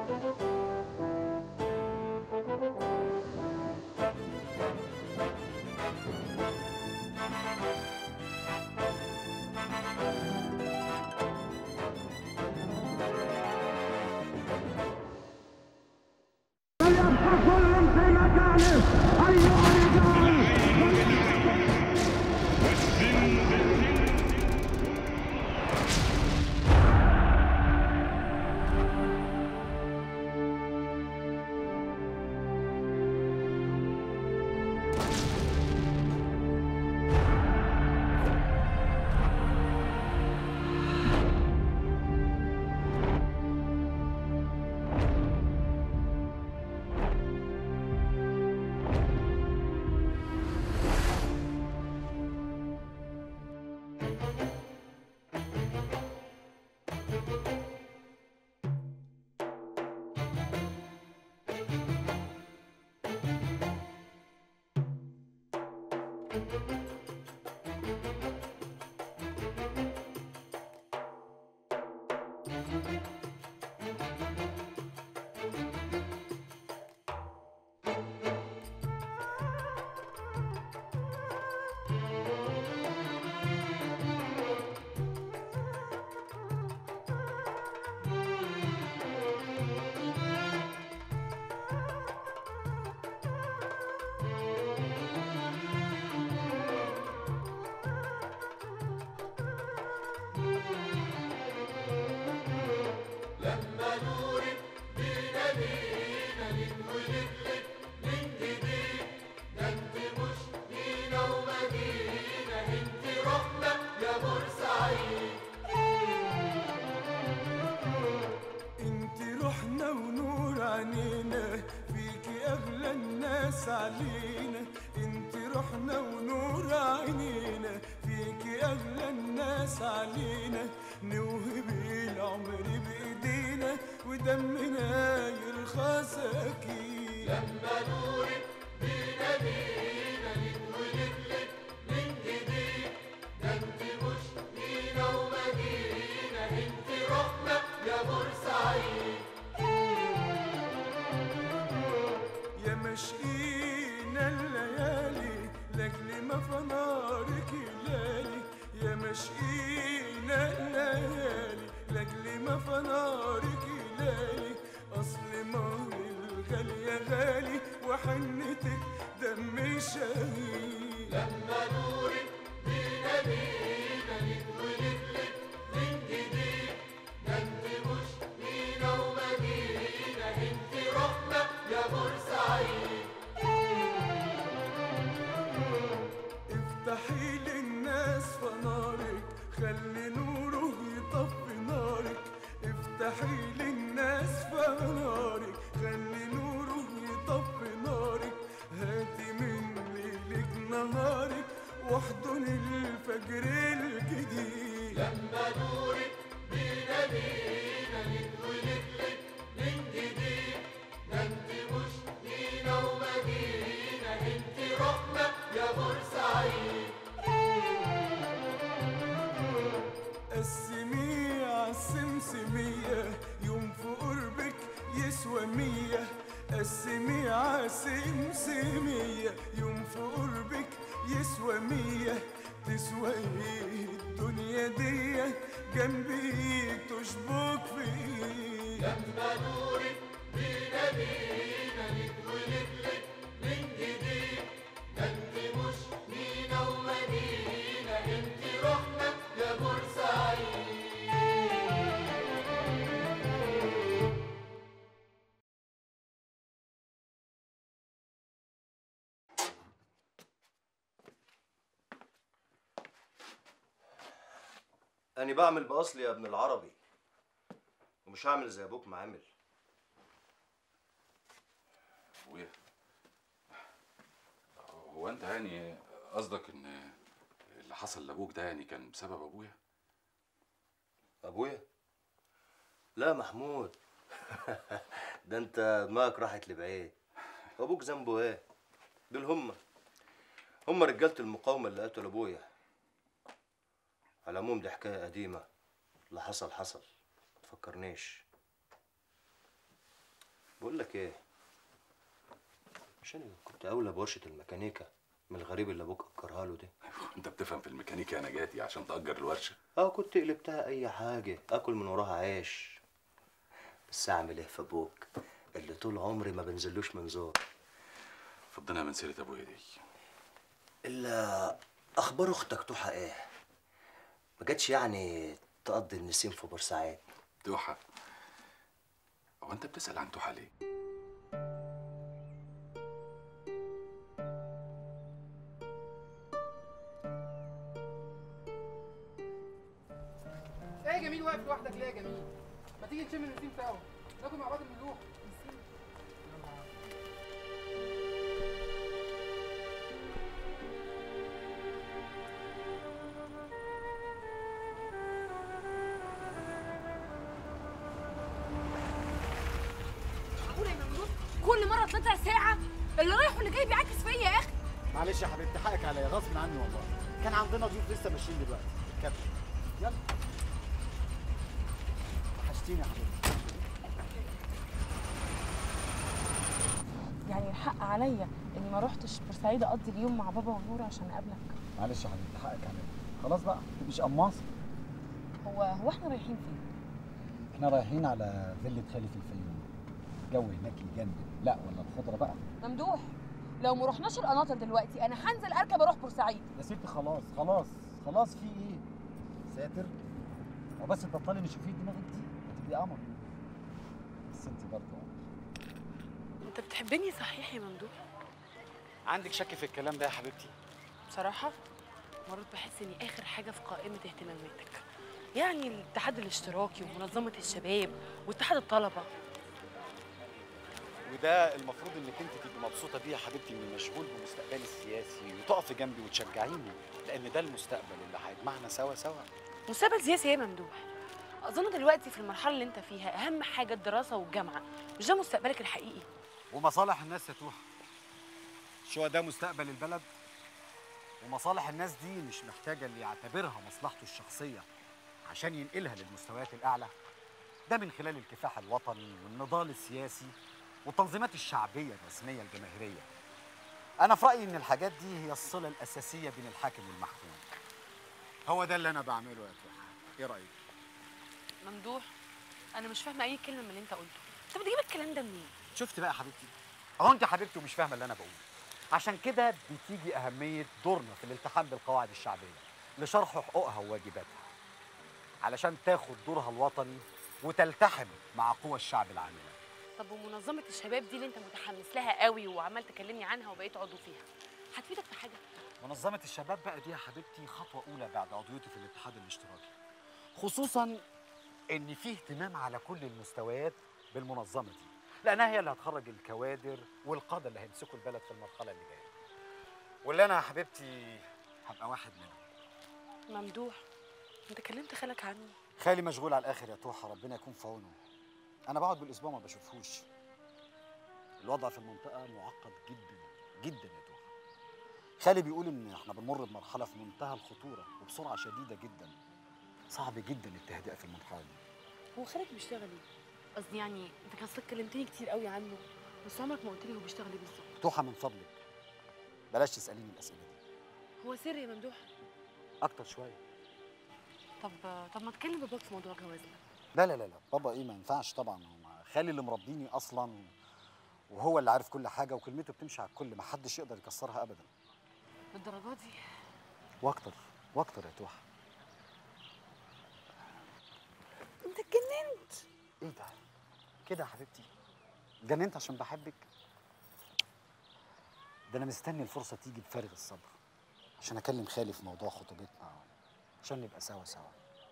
لما نورك بينا بينا نتولد لك من جديد ده انت مش مينا ومدينة انت روحنا يا بورسعيد انت روحنا ونور عينينا فيكي اغلى الناس علينا انت روحنا ونور عينينا فيكي اغلى الناس علينا نوهب العمر بايدينا ودمنا يرخص اكيد لما نورك بينا بينا نتولد لك من جديد ده انت مش مينا ومدينة انت روحنا يا بورسعيد يا مشقينا الليالي لاجل ما فنارك لالي يا مشقينا الليالي لاجل ما فنارك لالي اصل مهر الغالي يا غالي وحنتك دم شهيد لما نورك بينا بينا نتولد لك من جديد ده انت مش مينا ومدينة انت روحنا يا بورسعيد افتحي للناس فنارك خلي نوره يطفي نارك افتحي للناس فنارك خلي نوره يطفي نارك هاتي من ليلك نهارك واحضن الفجر الجديد لما نورك بينا بينا نتولد لك من جديد ده انت مش مينا ومدينة انت روحنا يا بورسعيد قسمي عالسمسمية يوم في قربك يسوى مية قسمي عالسمسمية يوم في قربك يسوى مية تسوى ايه الدنيا دي جنبيك تشبك فيه لما نورك بينا بينا نتولد لك من جديد ده انت مش مينا ومدينة انت روحنا يا بورسعيد أنا بعمل بأصلي يا ابن العربي ومش هعمل زي أبوك ما عامل ابويا هو انت يعني قصدك ان اللي حصل لابوك ده يعني كان بسبب ابويا أبويا؟ لا محمود ده أنت دماغك راحت لبعيد أبوك ذنبه إيه؟ دول هم هم رجالة المقاومة اللي قتلوا أبويا على العموم دي حكاية قديمة اللي حصل حصل متفكرنيش بقول لك ايه مش انا كنت اولى بورشه الميكانيكا من الغريب اللي ابوك اجرها له دي انت بتفهم في الميكانيكا يا نجاتي عشان تأجر الورشة اه كنت قلبتها اي حاجه اكل من وراها عيش بس اعمل ايه في ابوك اللي طول عمري ما بنزلوش منظور فضنا من سيرة ابويا دي الا اخبار اختك توحى ايه ما جاتش يعني تقضي النسيم في بورسعيد توحة هو انت بتسأل عن توحة ليه؟ ايه يا جميل واقف لوحدك ليه يا جميل؟ ما تيجي نشم النسيم سوا ناكل مع بعض الملوك معقولة يا ممدوح كل مرة تطلع ساعة اللي رايح واللي جاي بيعكس فيا يا أخي معلش يا حبيبتي حقك عليا غصب عني والله كان عندنا ضيوف لسه ماشيين دلوقتي كمل يلا وحشتيني يا حبيبتي يعني الحق عليا اني ما روحتش بورسعيد اقضي اليوم مع بابا ونور عشان اقابلك معلش يا حبيبتي حقك عليا خلاص بقى مش قماصه هو هو احنا رايحين فين احنا رايحين على فيلة خالي في الفيوم جو هناك يجنن لا ولا الخضره بقى ممدوح لو ما رحناش القناطر دلوقتي انا هنزل اركب اروح بورسعيد يا ستي خلاص خلاص خلاص في ايه ساتر وبس تبطلي نشوفيه دماغك دي هتبقي قمر بس انت برضه أنت بتحبني صحيح يا ممدوح؟ عندك شك في الكلام ده يا حبيبتي بصراحة مرات بحس إني آخر حاجة في قائمة اهتماماتك يعني الاتحاد الاشتراكي ومنظمة الشباب واتحاد الطلبة وده المفروض انك انت تبقي مبسوطه بيه يا حبيبتي اني مشغول بمستقبلي السياسي وتقفي جنبي وتشجعيني لان ده المستقبل اللي هيجمعنا سوا سوا مستقبل سياسي يا ممدوح أظن دلوقتي في المرحلة اللي أنت فيها أهم حاجة الدراسة والجامعة مش ده مستقبلك الحقيقي ومصالح الناس يا توحة شو هو ده مستقبل البلد ومصالح الناس دي مش محتاجة اللي يعتبرها مصلحته الشخصية عشان ينقلها للمستويات الأعلى ده من خلال الكفاح الوطني والنضال السياسي والتنظيمات الشعبية الرسمية الجماهيرية أنا في رأيي إن الحاجات دي هي الصلة الأساسية بين الحاكم والمحكوم هو ده اللي أنا بعمله يا توحة إيه رأيك؟ ممدوح أنا مش فاهمة أي كلمة من اللي أنت قلته أنت بتجيب الكلام ده منين؟ شفت بقى يا حبيبتي اهو انت حبيبتي ومش فاهمه اللي انا بقوله عشان كده بتيجي اهميه دورنا في الالتحام بالقواعد الشعبيه لشرح حقوقها وواجباتها علشان تاخد دورها الوطني وتلتحم مع قوى الشعب العامله طب ومنظمة الشباب دي اللي انت متحمس لها قوي وعمال تكلمني عنها وبقيت عضو فيها هتفيدك في حاجة؟ منظمه الشباب بقى دي يا حبيبتي خطوه اولى بعد عضويتي في الاتحاد الاشتراكي خصوصا ان في اهتمام على كل المستويات بالمنظمه دي لانها هي اللي هتخرج الكوادر والقاده اللي هيمسكوا البلد في المرحله اللي جايه واللي انا يا حبيبتي هبقى واحد منهم ممدوح انت كلمت خالك عني خالي مشغول على الاخر يا توحه ربنا يكون في عونه انا بقعد بالاسبوع ما بشوفهوش الوضع في المنطقه معقد جدا جدا يا توحه خالي بيقول ان احنا بنمر بمرحله في منتهى الخطوره وبسرعه شديده جدا صعب جدا التهدئه في المرحله دي هو خالك بيشتغل ايه؟ قصدي يعني انت كان أصلك كلمتني كتير قوي عنه بس عمرك ما قلت لي هو بيشتغل ايه بالظبط توحه من فضلك بلاش تساليني الاسئله دي هو سر يا ممدوح اكتر شويه طب طب ما تكلم باباك في موضوع جوازنا لا لا لا لا بابا ايه ما ينفعش طبعا هو خالي اللي مربيني اصلا وهو اللي عارف كل حاجه وكلمته بتمشي على الكل ما حدش يقدر يكسرها ابدا للدرجة دي واكتر واكتر يا توحه انت اتجننت ايه ده كده يا حبيبتي جننت عشان بحبك ده انا مستني الفرصه تيجي بفارغ الصبر عشان اكلم خالي في موضوع خطوبتنا عشان نبقى سوا سوا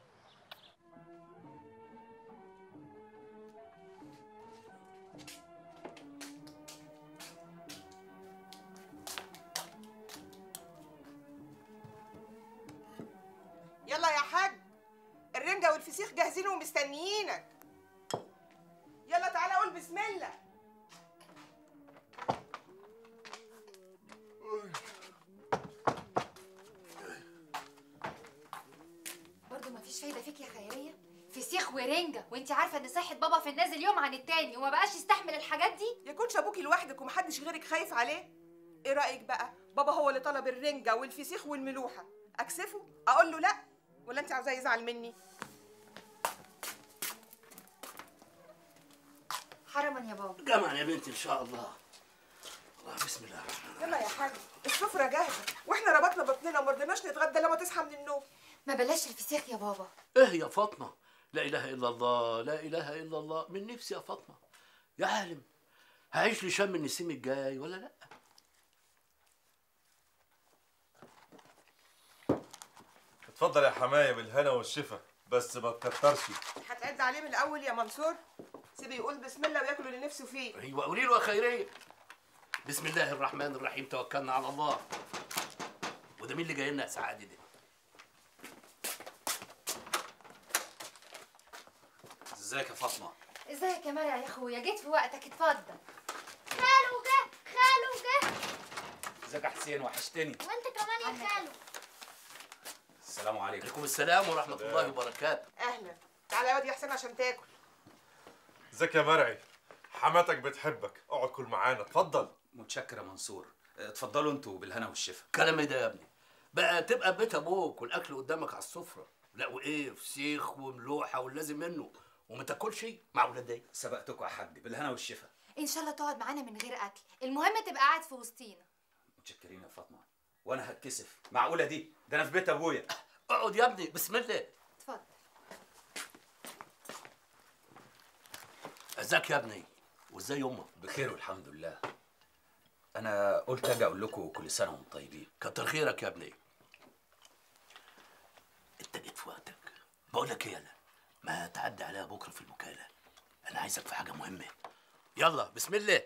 يلا يا حاج الرنجة والفسيخ جاهزين ومستنيينك يلا تعالى قول بسم الله برضه مفيش فايدة فيك يا خيرية فسيخ ورنجة وانت عارفه ان صحه بابا في النازل يوم عن التاني وما بقاش يستحمل الحاجات دي يكونش ابوكي لوحدك ومحدش غيرك خايف عليه ايه رايك بقى بابا هو اللي طلب الرنجه والفسيخ والملوحه اكسفه اقول له لا ولا انت عاوزاه يزعل مني حرما يا بابا جمعا يا بنتي ان شاء الله الله بسم الله الرحمن يلا يا حاج السفره جاهزه واحنا ربطنا بطننا وما رضيناش نتغدى لما تصحى من النوم ما بلاش الفسيخ يا بابا ايه يا فاطمه لا اله الا الله لا اله الا الله من نفسي يا فاطمه يا عالم هعيش لشم النسيم الجاي ولا لا اتفضل يا حمايه بالهنا والشفا بس ما تكترش هتعد عليه من الاول يا منصور سيبه يقول بسم الله وياكل اللي نفسه فيه ايوه قولي له يا خيريه بسم الله الرحمن الرحيم توكلنا على الله وده مين اللي جاي لنا يا سعاده دي ازيك يا فاطمه ازيك يا مريم يا اخويا جيت في وقتك اتفضل خالو جه خالو جه ازيك يا حسين وحشتني وانت كمان يا خالو السلام عليكم عليكم السلام ورحمه الله وبركاته اهلا تعالى يا واد يا حسين عشان تاكل ازيك يا مرعي حماتك بتحبك اقعد كل معانا اتفضل متشكر يا منصور اتفضلوا انتوا بالهنا والشفا كلام ايه ده يا ابني بقى تبقى بيت ابوك والاكل قدامك على السفره لا وايه فسيخ وملوحه واللازم منه وما تاكلش مع ولادي سبقتكم يا حاج بالهنا والشفا ان شاء الله تقعد معانا من غير اكل المهم تبقى قاعد في وسطينا متشكرين يا فاطمه وانا هتكسف معقوله دي ده انا في بيت ابويا اقعد يا ابني بسم الله اتفضل ازيك يا ابني وازاي امك بخير والحمد لله انا قلت اجي اقول لكم كل سنه وانتم طيبين كتر خيرك يا ابني انت جيت في وقتك بقول لك ايه انا ما تعدي عليها بكره في الوكاله انا عايزك في حاجه مهمه يلا بسم الله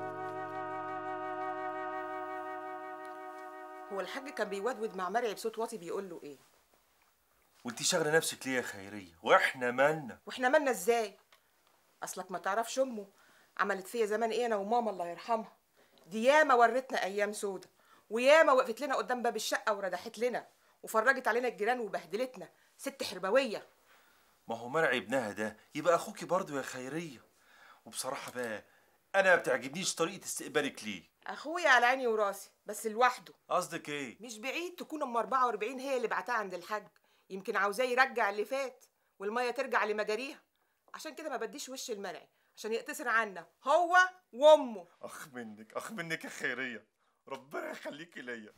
هو الحاج كان بيودود مع مرعي بصوت واطي بيقول له ايه وانت شاغله نفسك ليه يا خيريه واحنا مالنا واحنا مالنا ازاي اصلك ما تعرفش امه عملت فيا زمان ايه انا وماما الله يرحمها دي ياما ورتنا ايام سودا وياما وقفت لنا قدام باب الشقه وردحت لنا وفرجت علينا الجيران وبهدلتنا ست حربويه ما هو مرعي ابنها ده يبقى اخوكي برضه يا خيريه وبصراحه بقى انا ما بتعجبنيش طريقه استقبالك ليه اخويا على عيني وراسي بس لوحده قصدك ايه مش بعيد تكون ام 44 هي اللي بعتها عند الحاج يمكن عاوزاه يرجع اللي فات والميه ترجع لمجاريها عشان كده ما بديش وش المرعي عشان يقتصر عنا هو وامه اخ منك اخ منك يا خيريه ربنا يخليكي ليا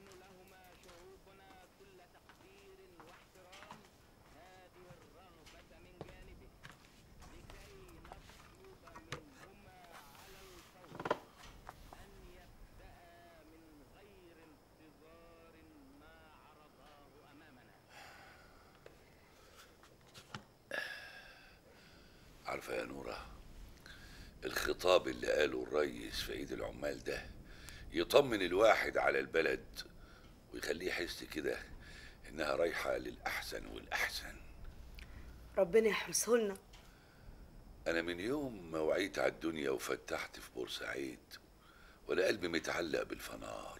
عارفة يا نورة الخطاب اللي قاله الريس في عيد العمال ده يطمن الواحد على البلد ويخليه يحس كده انها رايحة للأحسن والأحسن ربنا يحرسه لنا أنا من يوم ما وعيت على الدنيا وفتحت في بورسعيد ولا قلبي متعلق بالفنار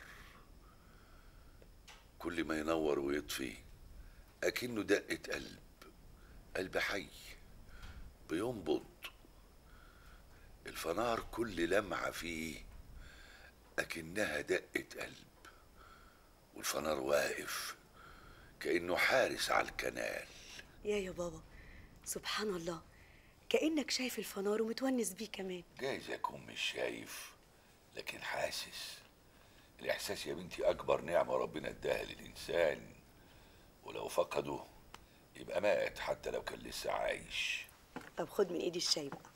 كل ما ينور ويطفي أكنه دقة قلب قلب حي بينبض الفنار كل لمعة فيه أكنها دقة قلب والفنار واقف كأنه حارس على الكنال يا يا بابا سبحان الله كأنك شايف الفنار ومتونس بيه كمان جايز أكون مش شايف لكن حاسس الإحساس يا بنتي أكبر نعمة ربنا اداها للإنسان ولو فقده يبقى مات حتى لو كان لسه عايش طب خد من ايدي الشاي بقى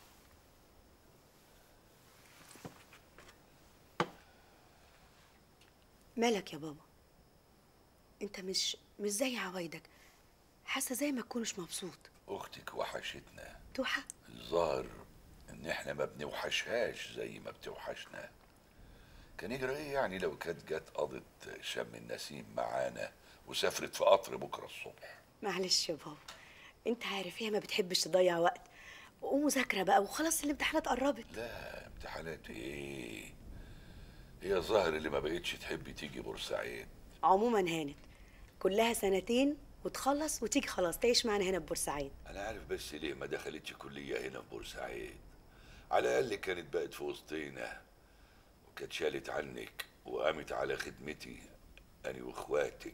مالك يا بابا انت مش مش زي عوايدك حاسه زي ما تكونش مبسوط أختك وحشتنا توحى الظاهر إن إحنا ما بنوحشهاش زي ما بتوحشنا كان يجرى إيه يعني لو كانت جت قضت شم النسيم معانا وسافرت في قطر بكرة الصبح معلش يا بابا انت عارف هي ما بتحبش تضيع وقت ومذاكره بقى وخلاص الامتحانات قربت لا امتحانات إيه هي الظاهر اللي ما بقتش تحب تيجي بورسعيد عموما هانت كلها سنتين وتخلص وتيجي خلاص تعيش معانا هنا في بورسعيد انا عارف بس ليه ما دخلتش كليه هنا في بورسعيد على الاقل كانت بقت في وسطينا وكانت شالت عنك وقامت على خدمتي انا واخواتك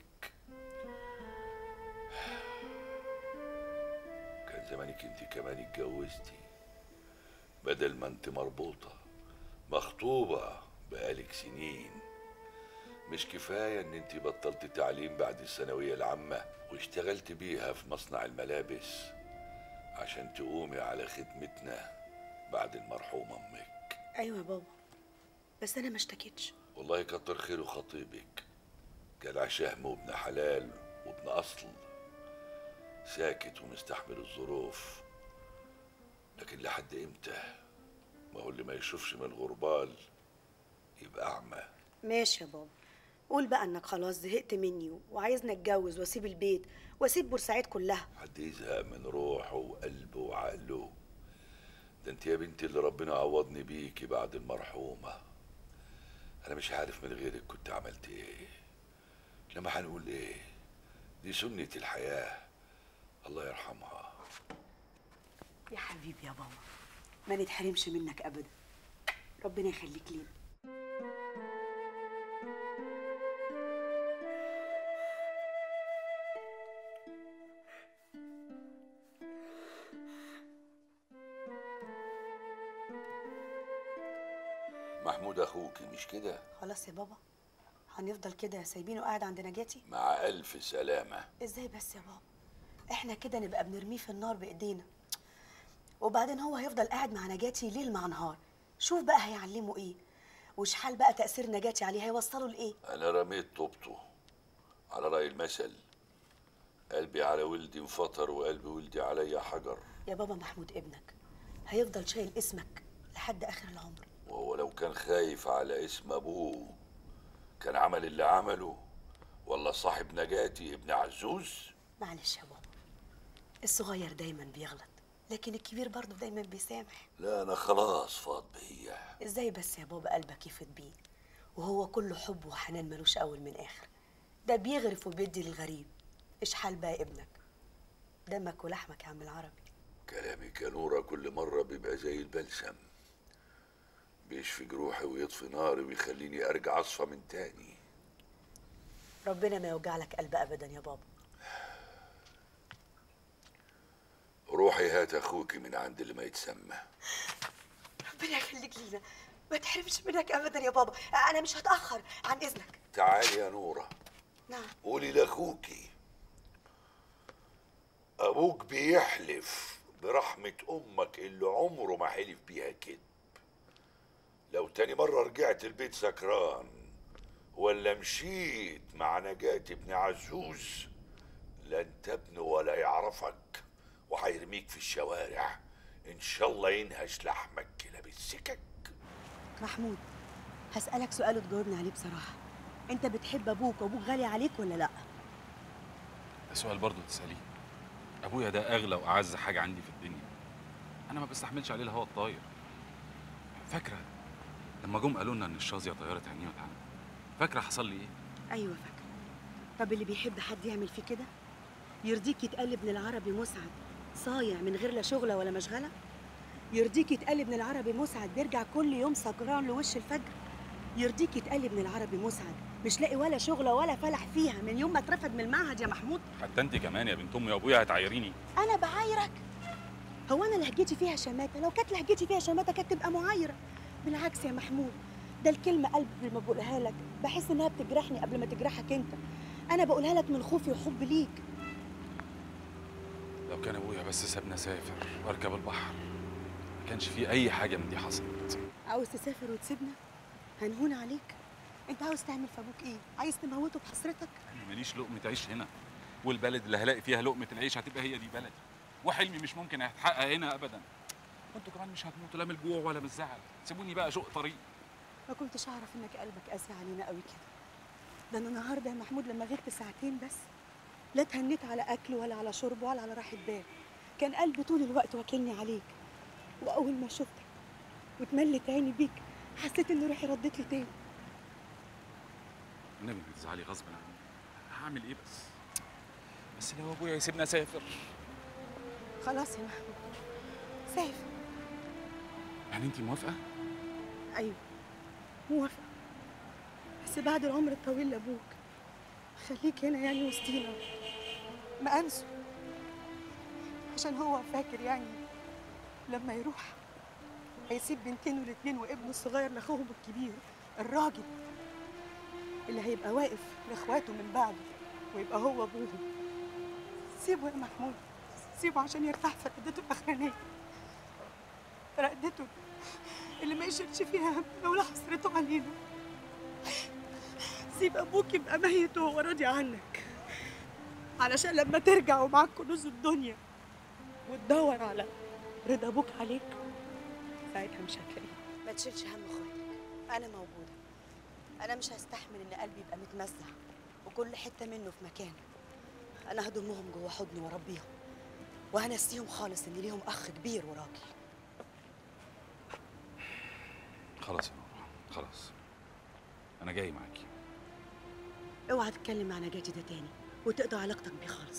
كان زمانك انت كمان اتجوزتي بدل ما انت مربوطه مخطوبه بقالك سنين مش كفايه ان انت بطلت تعليم بعد الثانويه العامه واشتغلت بيها في مصنع الملابس عشان تقومي على خدمتنا بعد المرحومه امك ايوه يا بابا بس انا ما اشتكيتش والله كتر خيره خطيبك جدع شهم وابن حلال وابن اصل ساكت ومستحمل الظروف لكن لحد امتى ما هو اللي ما يشوفش من الغربال يبقى اعمى ماشي يا بابا قول بقى انك خلاص زهقت مني وعايزني اتجوز واسيب البيت واسيب بورسعيد كلها حد يزهق من روحه وقلبه وعقله ده انت يا بنتي اللي ربنا عوضني بيكي بعد المرحومة انا مش عارف من غيرك كنت عملت ايه لما هنقول ايه دي سنة الحياة الله يرحمها يا حبيبي يا بابا ما نتحرمش منك ابدا ربنا يخليك لينا محمود اخوكي مش كده خلاص يا بابا هنفضل كده سايبينه قاعد عند نجاتي مع الف سلامة ازاي بس يا بابا احنا كده نبقى بنرميه في النار بايدينا وبعدين هو هيفضل قاعد مع نجاتي ليل مع نهار شوف بقى هيعلمه ايه وشحال بقى تاثير نجاتي عليه هيوصله لايه انا رميت طوبته على رأي المثل قلبي على ولدي انفطر وقلب ولدي عليا حجر يا بابا محمود ابنك هيفضل شايل اسمك لحد اخر العمر وهو لو كان خايف على اسم ابوه كان عمل اللي عمله ولا صاحب نجاتي ابن عزوز معلش يا بابا الصغير دايما بيغلط لكن الكبير برضه دايما بيسامح لا انا خلاص فاض بيا ازاي بس يا بابا قلبك يفت بيه وهو كله حب وحنان ملوش اول من اخر ده بيغرف وبيدي للغريب اشحال بقى ابنك دمك ولحمك يا عم العربي كلامك يا نورة كل مرة بيبقى زي البلسم بيشفي جروحي ويطفي ناري ويخليني ارجع اصفى من تاني ربنا ما يوجع لك قلب ابدا يا بابا روحي هات اخوك من عند اللي ما يتسمى ربنا يخليك لينا ما تحرمش منك ابدا يا بابا انا مش هتاخر عن اذنك تعالي يا نورة نعم قولي لاخوكي ابوك بيحلف برحمة امك اللي عمره ما حلف بيها كده لو تاني مرة رجعت البيت سكران ولا مشيت مع نجاة ابن عزوز لن تبني ولا يعرفك وهيرميك في الشوارع ان شاء الله ينهش لحمك كده بالسكك محمود هسألك سؤال وتجاوبني عليه بصراحة انت بتحب ابوك وابوك غالي عليك ولا لا ده سؤال برضه تسأليه ابويا ده اغلى واعز حاجه عندي في الدنيا انا ما بستحملش عليه الهوا الطاير فاكره لما جم قالوا لنا ان الشاذيه طياره هنيه وتعالى فاكره حصل لي ايه ايوه فاكرة طب اللي بيحب حد يعمل فيه كده يرضيك يتقال ابن العربي مسعد صايع من غير لا شغلة ولا مشغلة يرضيك يتقال ابن العربي مسعد بيرجع كل يوم سكران لوش الفجر يرضيك يتقال ابن العربي مسعد مش لاقي ولا شغلة ولا فلح فيها من يوم ما اترفد من المعهد يا محمود حتى انت كمان يا بنت امي وابويا هتعايريني انا بعايرك هو انا لهجتي فيها شماتة لو كانت لهجتي فيها شماتة كانت تبقى معايرة بالعكس يا محمود ده الكلمة قلبي ما بقولها لك بحس انها بتجرحني قبل ما تجرحك انت انا بقولها لك من خوفي وحب ليك لو كان ابويا بس سابني اسافر واركب البحر ما كانش في اي حاجه من دي حصلت عاوز تسافر وتسيبنا هنهون عليك انت عاوز تعمل في ابوك ايه عايز تموته بحسرتك انا ماليش لقمه عيش هنا والبلد اللي هلاقي فيها لقمه العيش هتبقى هي دي بلدي وحلمي مش ممكن هيتحقق هنا ابدا وانتوا كمان مش هتموتوا لا من الجوع ولا من الزعل سيبوني بقى اشق طريق ما كنتش اعرف انك قلبك قاسي علينا قوي كده ده انا النهارده يا محمود لما غبت ساعتين بس لا اتهنيت على اكل ولا على شرب ولا على راحه بال كان قلبي طول الوقت واكلني عليك واول ما شفتك واتملت عيني بيك حسيت ان روحي ردت لي تاني النبي بتزعلي غصب عني هعمل ايه بس بس لو ابويا يسيبني اسافر خلاص يا محمود سافر يعني انت موافقه ايوه موافقه بس بعد العمر الطويل لابوك خليك هنا يعني وسطينا ما انسوا عشان هو فاكر يعني لما يروح هيسيب بنتين والاتنين وابنه الصغير لاخوهم الكبير الراجل اللي هيبقى واقف لاخواته من بعده ويبقى هو ابوهم سيبه يا محمود سيبه عشان يرتاح في رقدته الاخرانيه رقدته اللي ما يشيلش فيها هم ولا حسرته علينا سيب ابوك يبقى ميت وهو راضي عنك علشان لما ترجع ومعاك كنوز الدنيا وتدور على رضا ابوك عليك ساعتها مش هتلاقيه ما تشيلش هم اخواتك انا موجوده انا مش هستحمل ان قلبي يبقى متمزع وكل حته منه في مكانه انا هضمهم جوه حضني واربيهم وهنسيهم خالص ان ليهم اخ كبير وراجل خلاص يا نورة خلاص انا جاي معاكي اوعى تتكلم مع نجاتي ده تاني وتقطع علاقتك بيه خالص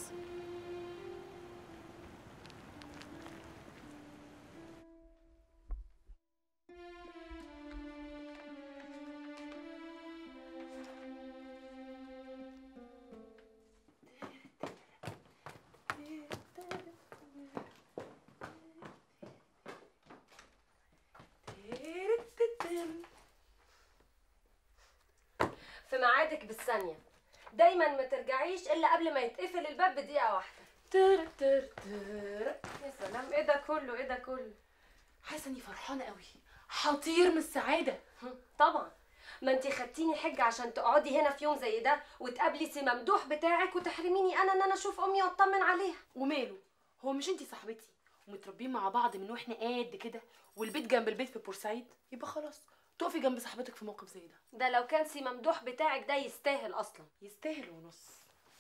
في ميعادك بالثانية دايما ما ترجعيش الا قبل ما يتقفل الباب بدقيقة واحدة تر تر تر يا سلام ايه ده كله ايه ده كله حاسه اني فرحانه قوي هطير من السعاده طبعا ما انتي خدتيني حجة عشان تقعدي هنا في يوم زي ده وتقابلي سي ممدوح بتاعك وتحرميني انا ان انا اشوف امي واطمن عليها وماله هو مش انتي صاحبتي ومتربيين مع بعض من واحنا قد كده والبيت جنب البيت في بورسعيد يبقى خلاص تقفي جنب صاحبتك في موقف زي ده ده لو كان سي ممدوح بتاعك ده يستاهل اصلا يستاهل ونص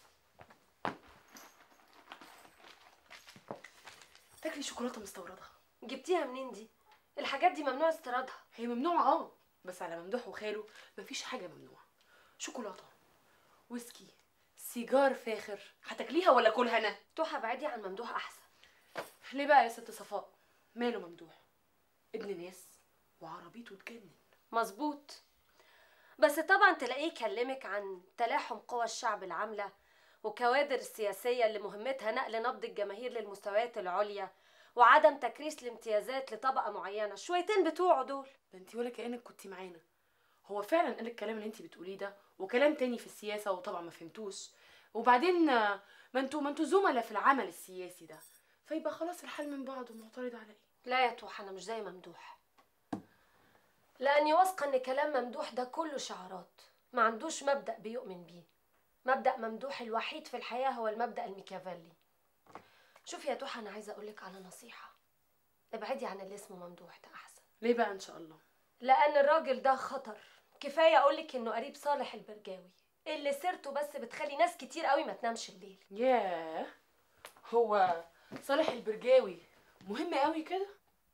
تاكلي شوكولاته مستورده جبتيها منين دي الحاجات دي ممنوع استيرادها هي ممنوعه اه بس على ممدوح وخاله مفيش حاجه ممنوعه شوكولاته ويسكي سيجار فاخر هتاكليها ولا كلها انا توحى بعدي عن ممدوح احسن ليه بقى يا ست صفاء ماله ممدوح ابن ناس وعربيته تجنن مظبوط بس طبعا تلاقيه يكلمك عن تلاحم قوى الشعب العاملة وكوادر السياسية اللي مهمتها نقل نبض الجماهير للمستويات العليا وعدم تكريس الامتيازات لطبقة معينة شويتين بتوعه دول ده انت ولا كانك كنت معانا هو فعلا قال الكلام اللي انت بتقوليه ده وكلام تاني في السياسه وطبعا ما فهمتوش وبعدين آه، ما انتوا ما انتوا زملاء في العمل السياسي ده فيبقى خلاص الحال من بعض ومعترض على ايه لا يا توح انا مش زي ممدوح لاني واثقه ان كلام ممدوح ده كله شعارات ما عندوش مبدا بيؤمن بيه مبدا ممدوح الوحيد في الحياه هو المبدا الميكافيلي شوفي يا توح انا عايزه اقولك على نصيحه ابعدي عن اللي اسمه ممدوح ده احسن ليه بقى ان شاء الله لان الراجل ده خطر كفايه اقولك انه قريب صالح البرجاوي اللي سيرته بس بتخلي ناس كتير قوي ما تنامش الليل ياه هو صالح البرجاوي مهم قوي كده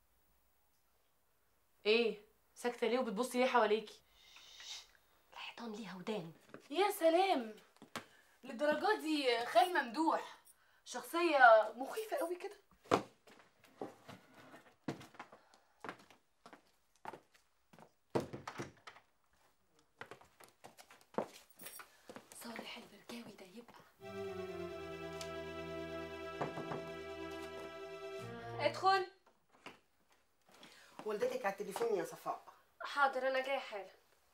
ايه ساكته ليه وبتبصي ليه حواليكي الحيطان ليها ودان يا سلام للدرجه دي خال ممدوح شخصيه مخيفه قوي كده صالح البرجاوي ده يبقى ادخل والدتك على التليفون يا صفاء حاضر انا جاي حالا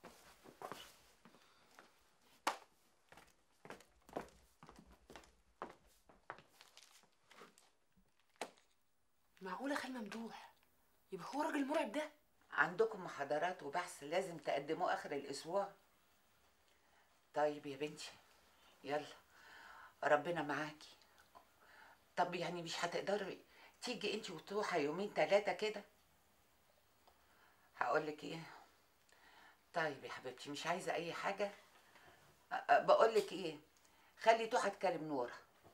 معقوله خال ممدوح يبقى هو راجل مرعب ده عندكم محاضرات وبحث لازم تقدموه اخر الاسبوع طيب يا بنتي يلا ربنا معاكي طب يعني مش هتقدري تيجي انت وتروحي يومين ثلاثه كده هقولك ايه طيب يا حبيبتي مش عايزه اي حاجه بقولك ايه خلي توحة تكلم نورة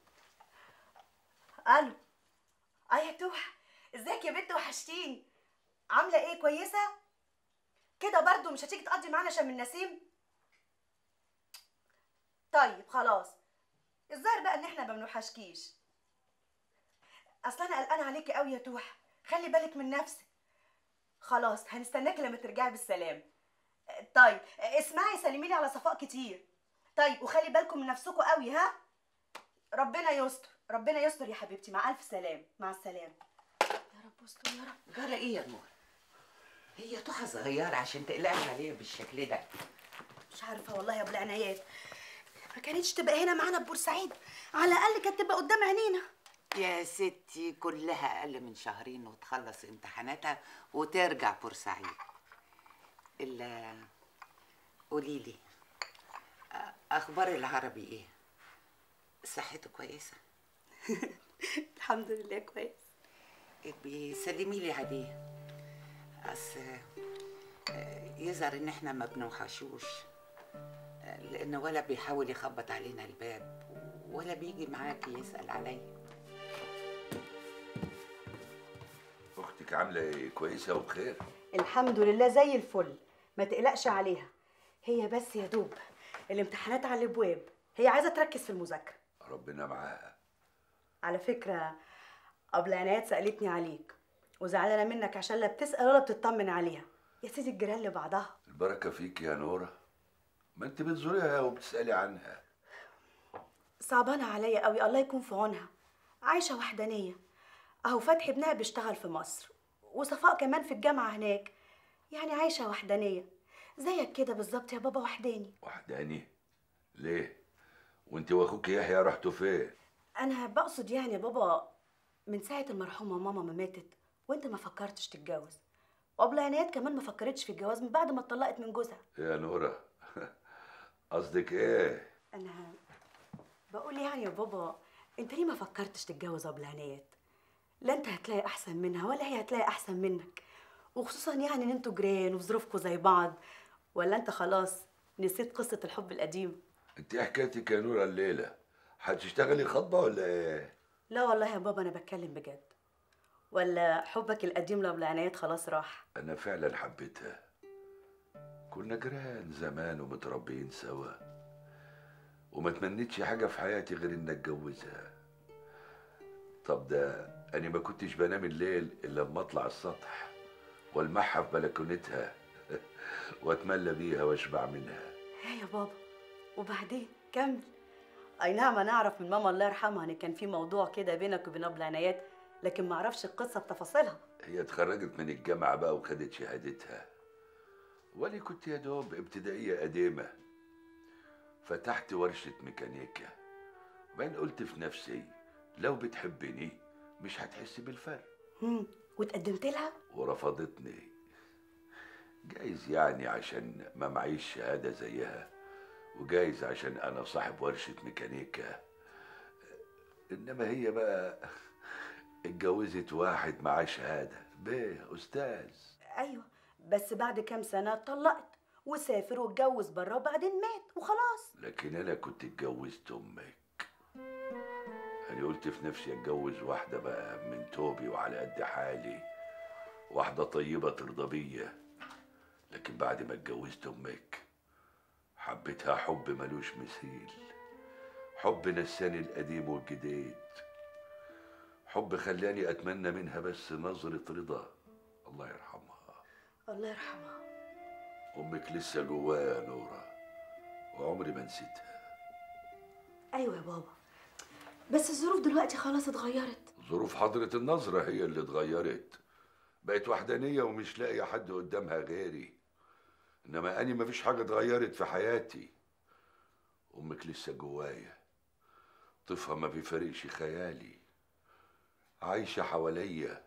الو اه يا توح ازيك يا بنت وحشتيني عامله ايه كويسه كده برضو مش هتيجي تقضي معانا شم النسيم طيب خلاص الظاهر بقى ان احنا ما بنوحشكيش اصل انا قلقانه عليكي قوي يا توحه خلي بالك من نفسك خلاص هنستناكي لما ترجعي بالسلام طيب اسمعي سلمي لي على صفاء كتير طيب وخلي بالكم من نفسكم قوي ها ربنا يستر ربنا يستر يا حبيبتي مع الف سلام مع السلامه يا رب استر يا رب جرى ايه يا نور هي توحة صغيرة عشان تقلقي عليها بالشكل ده مش عارفه والله يا ابو العنايات ما كانتش تبقى هنا معانا في بورسعيد على الاقل كانت تبقى قدام عينينا يا ستي كلها أقل من شهرين وتخلص امتحاناتها وترجع بورسعيد إلا قوليلي أ- أخبار العربي إيه؟ صحته كويسة؟ الحمد لله كويس بيسلمي لي عليه أصل آه، يظهر إن إحنا ما بنوحشوش آه، لأن ولا بيحاول يخبط علينا الباب ولا بيجي معاكي يسأل عليا اختك عامله ايه كويسه وبخير الحمد لله زي الفل ما تقلقش عليها هي بس يا دوب الامتحانات على الابواب هي عايزه تركز في المذاكره ربنا معاها على فكره قبل عنايات سالتني عليك وزعلانه منك عشان لا بتسال ولا بتطمن عليها يا سيدي الجيران لبعضها البركه فيك يا نوره ما انت بتزوريها وبتسالي عنها صعبانه عليا قوي الله يكون في عونها عايشه وحدانيه اهو فتحي ابنها بيشتغل في مصر وصفاء كمان في الجامعه هناك يعني عايشه وحدانيه زيك كده بالظبط يا بابا وحداني وحداني ليه وانت واخوك يحيى رحتوا فين انا بقصد يعني يا بابا من ساعه المرحومه ماما ما ماتت وانت ما فكرتش تتجوز وقبل عنايات كمان ما فكرتش في الجواز من بعد ما اتطلقت من جوزها يا نوره قصدك ايه انا بقول يعني يا بابا انت ليه ما فكرتش تتجوز قبل عنايات لا انت هتلاقي احسن منها ولا هي هتلاقي احسن منك وخصوصا يعني ان انتوا جيران وفي ظروفكوا زي بعض ولا انت خلاص نسيت قصه الحب القديم انت ايه حكايتك يا نوره الليله هتشتغلي خطبه ولا ايه لا والله يا بابا انا بتكلم بجد ولا حبك القديم لقبل عنايات خلاص راح انا فعلا حبيتها كنا جيران زمان ومتربيين سوا وما تمنيتش حاجه في حياتي غير ان اتجوزها طب ده انا ما كنتش بنام الليل الا لما اطلع السطح والمعها في بلكونتها واتملى بيها واشبع منها ايه يا بابا وبعدين كمل اي نعم انا اعرف من ماما الله يرحمها ان كان في موضوع كده بينك وبين ابو العنايات لكن ما اعرفش القصه بتفاصيلها هي اتخرجت من الجامعة بقى وخدت شهادتها وأنا كنت يا دوب ابتدائية قديمة فتحت ورشة ميكانيكا وبعدين قلت في نفسي لو بتحبني مش هتحس بالفرق هم وتقدمت لها ورفضتني جايز يعني عشان ما معيش شهادة زيها وجايز عشان أنا صاحب ورشة ميكانيكا إنما هي بقى اتجوزت واحد معاه شهادة بيه أستاذ ايوه بس بعد كام سنه اتطلقت وسافر واتجوز بره وبعدين مات وخلاص لكن أنا كنت اتجوزت أمك أنا قلت في نفسي أتجوز واحدة بقى من توبي وعلى قد حالي واحدة طيبة ترضى بيا لكن بعد ما اتجوزت أمك حبيتها حب ملوش مثيل حب نساني القديم والجديد حب خلاني أتمنى منها بس نظرة رضا الله يرحمها الله يرحمها أمك لسه جوايا يا نورة وعمري ما نسيتها ايوه يا بابا بس الظروف دلوقتي خلاص اتغيرت ظروف حضرة النظرة هي اللي اتغيرت بقت وحدانية ومش لاقية حد قدامها غيري إنما أنا مفيش حاجة اتغيرت في حياتي أمك لسه جوايا طفها ما بيفارقش خيالي عايشة حواليا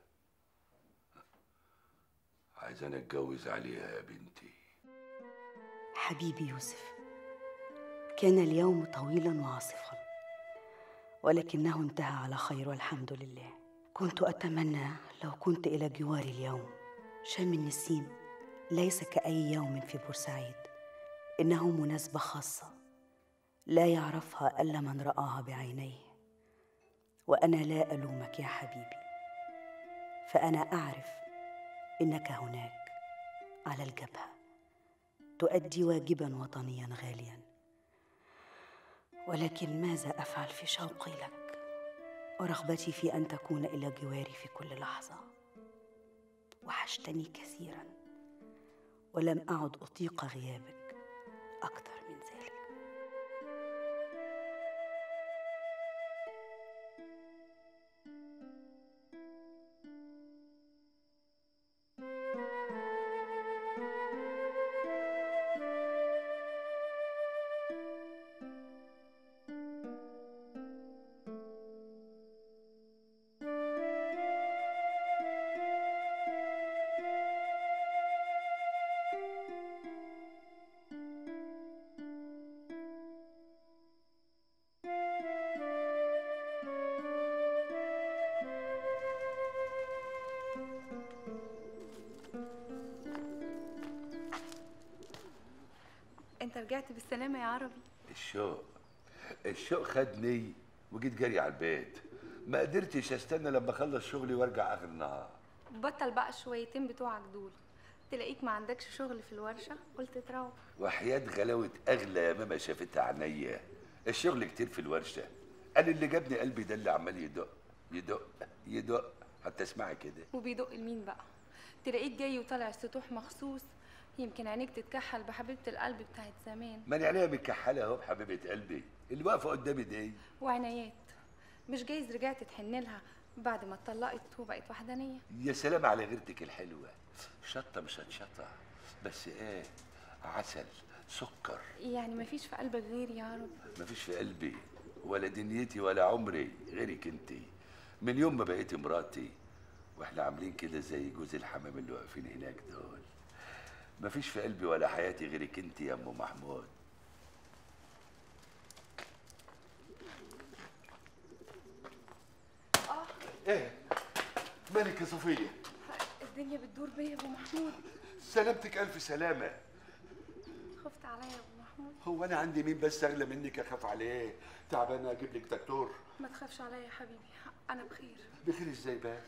عايز أنا أتجوز عليها يا بنتي حبيبي يوسف كان اليوم طويلا وعاصفا ولكنه انتهى على خير والحمد لله كنت اتمنى لو كنت الى جواري اليوم شم النسيم ليس كاي يوم في بورسعيد انه مناسبه خاصه لا يعرفها الا من راها بعينيه وانا لا الومك يا حبيبي فانا اعرف انك هناك على الجبهه تؤدي واجبا وطنيا غاليا ولكن ماذا افعل في شوقي لك ورغبتي في ان تكون الى جواري في كل لحظه وحشتني كثيرا ولم اعد اطيق غيابك اكثر من ذلك انت رجعت بالسلامة يا عربي الشوق الشوق خدني وجيت جري على البيت ما قدرتش استنى لما اخلص شغلي وارجع اخر النهار بطل بقى الشويتين بتوعك دول تلاقيك ما عندكش شغل في الورشة قلت تروح وحياة غلاوة اغلى يا ماما شافتها عينيا الشغل كتير في الورشة انا اللي جابني قلبي ده اللي عمال يدق يدق يدق حتى اسمعي كده وبيدق لمين بقى تلاقيك جاي وطالع السطوح مخصوص يمكن عينيك تتكحل بحبيبة القلب بتاعت زمان ماني عينيا متكحله اهو بحبيبه قلبي اللي واقفه قدامي دي وعنايات مش جايز رجعت تحن لها بعد ما اتطلقت وبقت وحدانية يا سلام على غيرتك الحلوه شطه مش هتشطه بس ايه عسل سكر يعني مفيش في قلبك غيري يا رب مفيش في قلبي ولا دنيتي ولا عمري غيرك انتي من يوم ما بقيتي مراتي واحنا عاملين كده زي جوز الحمام اللي واقفين هناك دول مفيش في قلبي ولا حياتي غيرك انتي يا ام محمود ايه مالك يا صفيه الدنيا بتدور بيا يا ابو محمود سلامتك الف سلامه خفت عليا يا ابو محمود هو انا عندي مين بس اغلى منك اخاف عليه تعبانه اجيب لك دكتور ما تخافش عليا يا حبيبي انا بخير بخير ازاي بس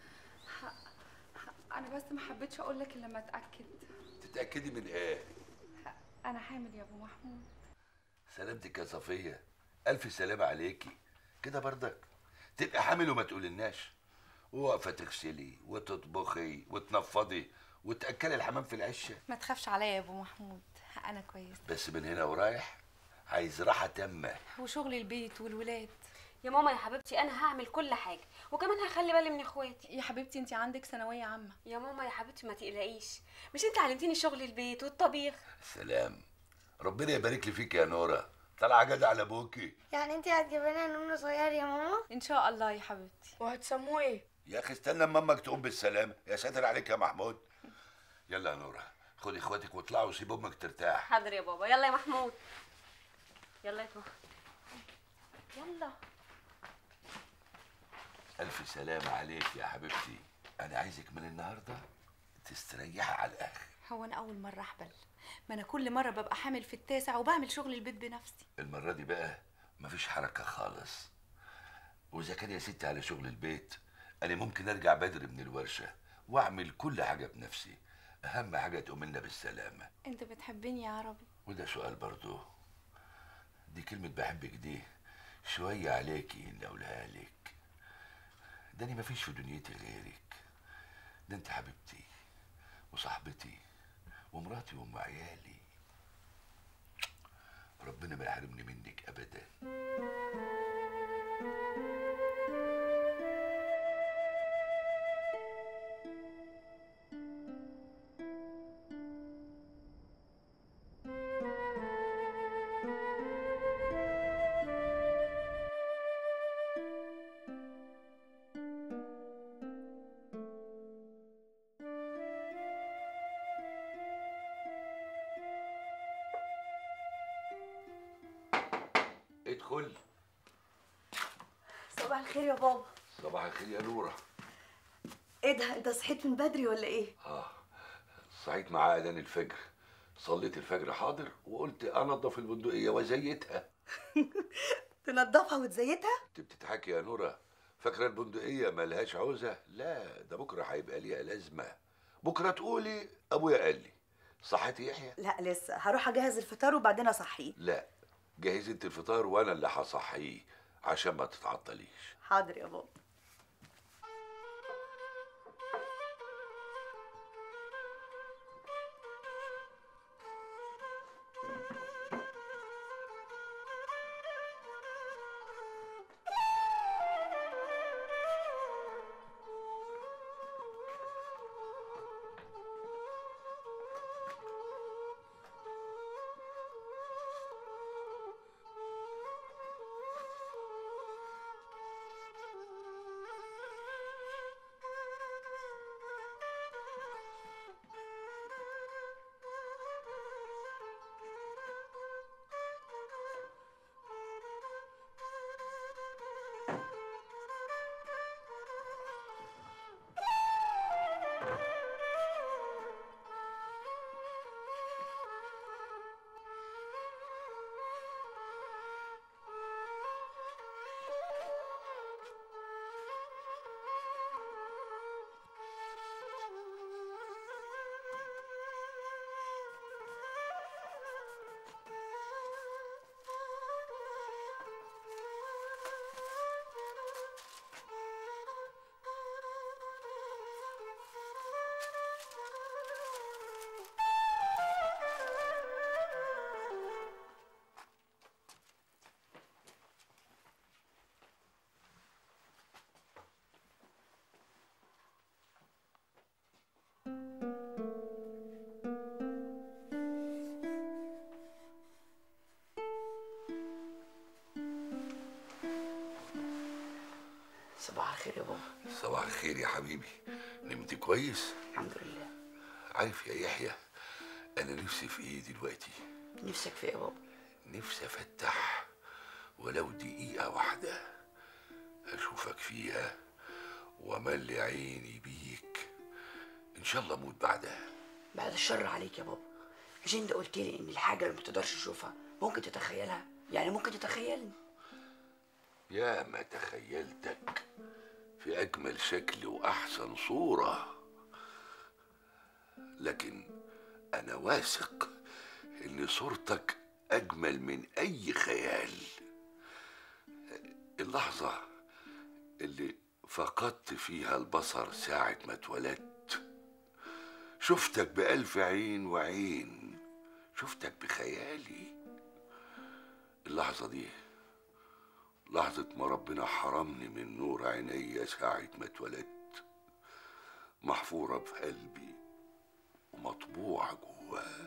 انا بس ما حبيتش اقول لك الا لما اتاكد تتاكدي من ايه انا حامل يا ابو محمود سلامتك يا صفيه الف سلامه عليكي كده برضك تبقى حامل وما تقولناش واقفه تغسلي وتطبخي وتنفضي وتاكلي الحمام في العشه ما تخافش عليا يا ابو محمود انا كويس بس من هنا ورايح عايز راحه تامه وشغل البيت والولاد يا ماما يا حبيبتي انا هعمل كل حاجه وكمان هخلي بالي من اخواتي يا حبيبتي انت عندك ثانويه عامه يا ماما يا حبيبتي ما تقلقيش مش انت علمتيني شغل البيت والطبيخ سلام ربنا يبارك لي فيك يا نوره طالعه جدع على ابوكي يعني انت هتجيب لنا نونو صغير يا ماما ان شاء الله يا حبيبتي وهتسموه ايه يا اخي استنى اما امك تقوم بالسلامه يا ساتر عليك يا محمود يلا يا نوره خدي اخواتك واطلعوا وسيب امك ترتاح حاضر يا بابا يلا يا محمود يلا يا توه يلا الف سلامه عليك يا حبيبتي انا عايزك من النهارده تستريحي على الاخر هو انا اول مره احبل ما انا كل مره ببقى حامل في التاسع وبعمل شغل البيت بنفسي المره دي بقى مفيش حركه خالص واذا كان يا ستي على شغل البيت انا ممكن ارجع بدري من الورشه واعمل كل حاجه بنفسي اهم حاجه تقوم لنا بالسلامه انت بتحبني يا عربي وده سؤال برضو دي كلمة بحبك دي شوية عليكي إني أقولها لك ده أنا مفيش في دنيتي غيرك ده أنت حبيبتي وصاحبتي ومراتي وأم عيالي ربنا ما يحرمني منك أبدا ادخل صباح الخير يا بابا صباح الخير يا نورة ايه ده انت صحيت من بدري ولا ايه اه صحيت مع اذان الفجر صليت الفجر حاضر وقلت انضف البندقية وازيتها تنضفها وتزيتها انت بتضحكي يا نورة فاكرة البندقية ملهاش عوزة لا ده بكرة هيبقى ليها لازمة بكرة تقولي ابويا قال لي صحتي يحيى لا لسه هروح اجهز الفطار وبعدين اصحيه لا جهزي انت الفطار وانا اللي هصحيه عشان ما تتعطليش حاضر يا بابا صباح الخير يا بابا صباح الخير يا حبيبي نمت كويس الحمد لله عارف يا يحيى انا نفسي في ايه دلوقتي نفسك في ايه يا بابا نفسي افتح ولو دقيقة واحدة اشوفك فيها واملي عيني بيك ان شاء الله اموت بعدها بعد الشر عليك يا بابا مش انت قلت لي ان الحاجه اللي ما تقدرش تشوفها ممكن تتخيلها يعني ممكن تتخيلني يا ما تخيلتك في أجمل شكل وأحسن صورة لكن أنا واثق إن صورتك أجمل من أي خيال اللحظة اللي فقدت فيها البصر ساعة ما اتولدت شفتك بألف عين وعين شفتك بخيالي اللحظة دي لحظة ما ربنا حرمني من نور عيني ساعة ما اتولدت محفورة في قلبي ومطبوعة جواه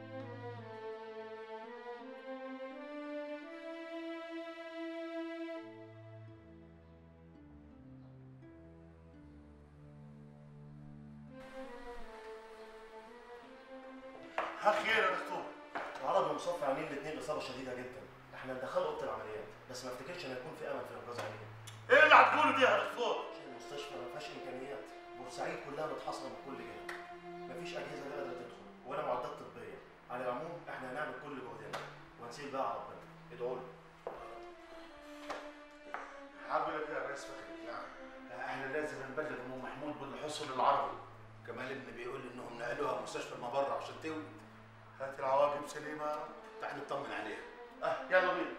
ها خير يا دكتور العربي ومصطفى عاملين الاثنين اصابه شديده جدا احنا ندخله اوضه العمليات بس ما افتكرش ان هيكون في امل في الانقاذ عليهم ايه اللي هتقوله دي يا دكتور؟ عشان المستشفى ما فيهاش امكانيات بورسعيد كلها متحاصره من كل جهه مفيش اجهزه لا قادره تدخل ولا معدات طبيه على العموم احنا هنعمل كل جهدنا وهنسيب بقى على ربنا ادعوا له هقول لك يا ريس فخري يعني احنا لازم نبلغ ام محمود باللي حصل للعربي كمال ابني بيقول انهم نقلوها مستشفى المبرة عشان تولد هات العواقب سليمه يا رب تعال نطمن عليها اه يلا بينا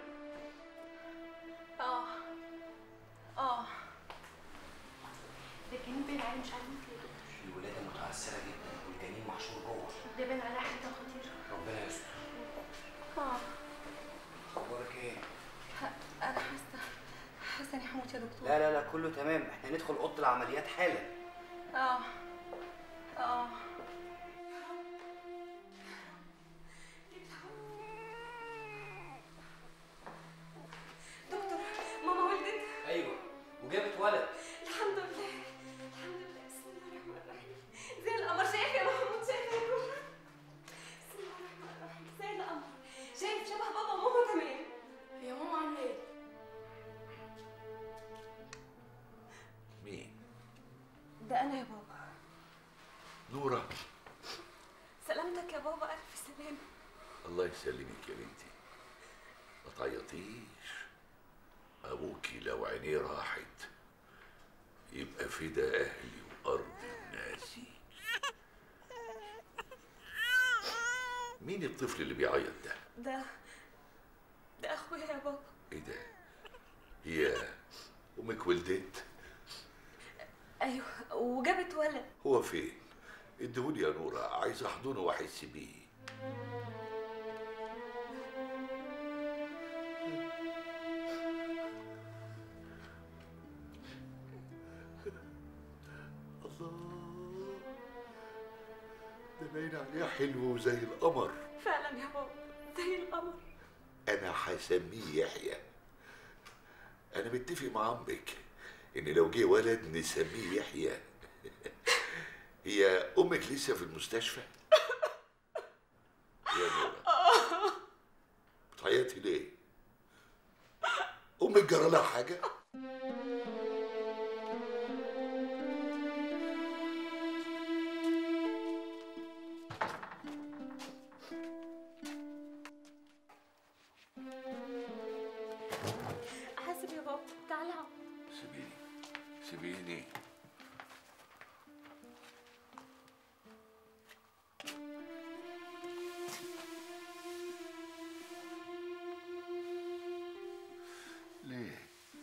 اه اه ده الجنين باين عليه مش عارف ليه يا دكتور الولاده متاثره جدا والجنين محشور جوه ده باين عليه حته خطيره ربنا يستر اه اخبارك ايه؟ انا حاسه حاسه اني هموت يا دكتور لا لا لا كله تمام احنا ندخل اوضه العمليات حالا اه اه دكتور ماما ولدت ايوه وجابت ولد الحمد لله الحمد لله بسم الله الرحمن الرحيم زي القمر شايف يا محمود شايف يا نور بسم الله الرحمن الرحيم زي القمر شايف شبه بابا وماما تمام هي ماما عامله ايه؟ مين؟ ده انا يا بابا نورة سلامتك يا بابا الف سلامه الله يسلمك يا بنتي ما تعيطيش ابوكي لو عينيه راحت يبقى فدا اهلي وارض الناس مين الطفل اللي بيعيط ده ده ده اخويا يا بابا ايه ده هي امك ولدت ايوه وجابت ولد هو فين ادهولي يا نورة عايز احضنه واحس بيه الله ده باين عليه حلو زي القمر فعلا يا بابا زي القمر انا هسميه يحيى انا متفق مع امك ان لو جه ولد نسميه يحيى هي امك لسه في المستشفى يا نورة بتعيطي ليه امك جرى لها حاجه حاسب يا بابا تعالى اقعد. سيبيني سيبيني ليه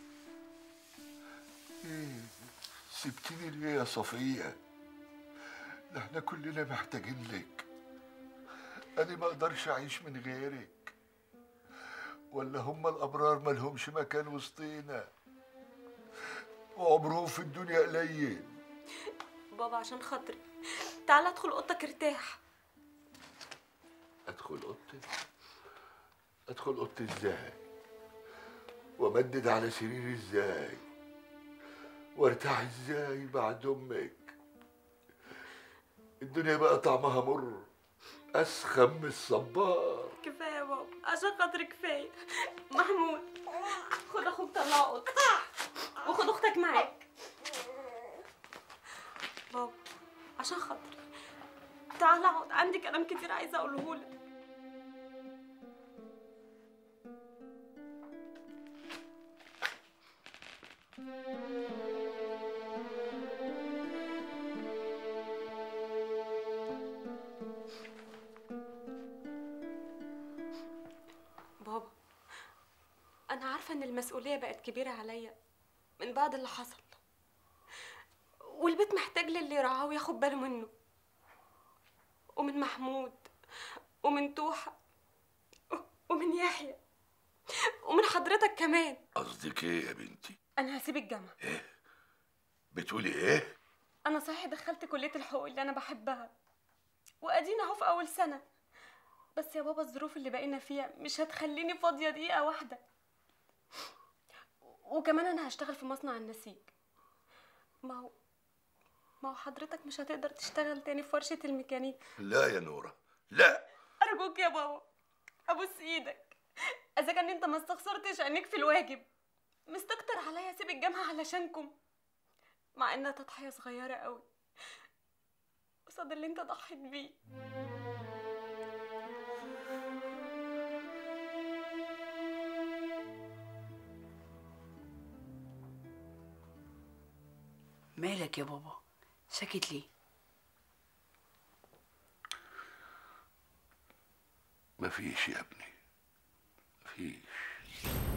ليه سبتيني ليه يا صفية ده احنا كلنا محتاجين لك انا ما اقدرش اعيش من غيرك ولا هم الابرار مالهمش مكان وسطينا وعمرهم في الدنيا قليل بابا عشان خاطري تعالى ادخل اوضتك ارتاح ادخل اوضتي ادخل اوضتي ازاي وامدد على سريري ازاي وارتاح ازاي بعد امك الدنيا بقى طعمها مر اسخن من الصبار كفايه يا بابا عشان خاطري كفايه محمود خد اخوك طلعه اوضتك وخد اختك معاك بابا عشان خاطري تعالى اقعد عندي كلام كتير عايزه اقوله لك بابا انا عارفه ان المسؤوليه بقت كبيره عليا من بعد اللي حصل والبيت محتاج للي يرعاه وياخد باله منه ومن محمود ومن توحة ومن يحيى ومن حضرتك كمان قصدك ايه يا بنتي انا هسيب الجامعه بتقولي ايه انا صحيح دخلت كليه الحقوق اللي انا بحبها وادينا اهو في اول سنه بس يا بابا الظروف اللي بقينا فيها مش هتخليني فاضيه دقيقه واحده وكمان انا هشتغل في مصنع النسيج ما هو ما هو حضرتك مش هتقدر تشتغل تاني في ورشه الميكانيك لا يا نورة لا ارجوك يا بابا ابوس ايدك اذا كان انت ما استخسرتش عينيك في الواجب مستكتر عليا اسيب الجامعه علشانكم مع انها تضحيه صغيره قوي قصاد اللي انت ضحيت بيه مالك يا بابا ساكت ليه مفيش يا ابني مفيش